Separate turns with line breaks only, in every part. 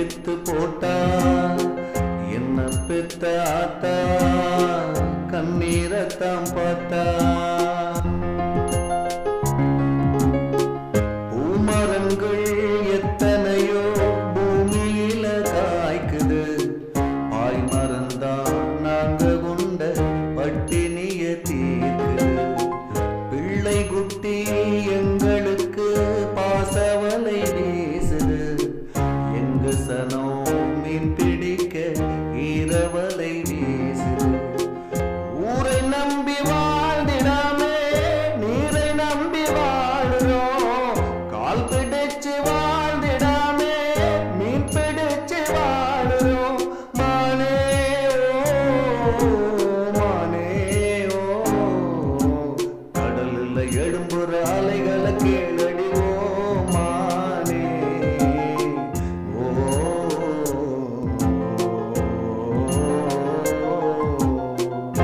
பெத்து போட்டா என்ன பெத்த ஆத்தா கண்ணீரத்தான் பார்த்தா பூமரங்கள் எத்தனையோ பூமியில காய்க்குது பாய் மறந்தான் நாங்க கொண்ட பட்டினிய தீர்க்குது பிள்ளை குட்டி எங்களுக்கு பாசவலை வீசுது எங்க சனம் மீன் பிடிக்க ஈரவலை வீசுது ஊரை நம்பி வாழ்ந்திடாமே நீரை நம்பி வாழுறோம் கால் பிடிச்சு வாழ்ந்திடாமே மீன் பிடிச்சு வாழுறோம் மானே ஓ மானே ஓ கடலில் எழும்புற அலைகளை கேளடி ஓ மானே ஓ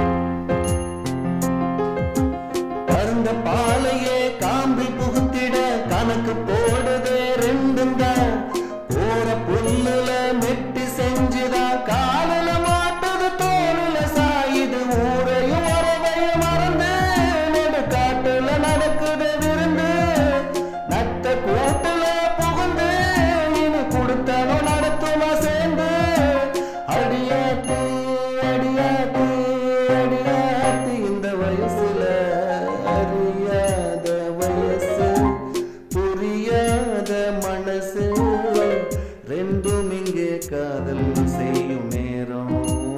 கருந்த பாலையே காம்பில் புகுத்திட கணக்கு போடுதே ரெண்டும் தான் போற புல்லுல மெட்டி செஞ்சுதா காலில மாட்டுது தோலுல சாயுது ஊரையும் உறவையும் மறந்து நடு காட்டுல நடக்குது விருந்து நத்த கூட்டுல புகுந்து இனி கொடுத்தனோ நடத்துமா சேர்ந்து அடியாத்து அடியாத்து அடியாத்து இந்த வயசுல அறியாத வயசு புரியாத மனசு ரெண்டும் இங்கே காதல் செய்யும் நேரம்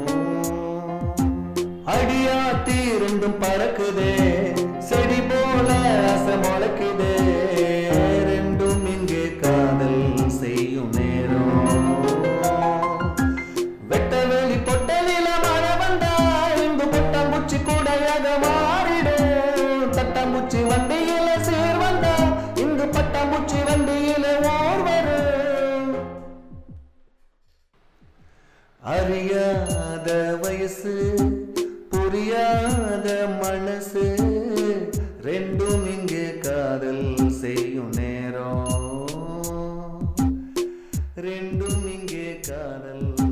அடியாத்தி ரெண்டும் பறக்குதே செடி போல அசை முளைக்குதே ரெண்டும் இங்கே காதல் செய்யும் நேரம் வெட்டவெளி பொட்டலில மழை வந்தா இங்கு பட்டாம்பூச்சி கூடையாக மாறிடும் தட்டாம்பூச்சி வண்டியில சீர் வந்தா இங்கு பட்டாம்பூச்சி வண்டியில ஓர் வரும் அறியாத வயசு புரியாத மனசு ரெண்டும் இங்கே காதல் செய்யும் நேரம் ரெண்டும் இங்கே காதல்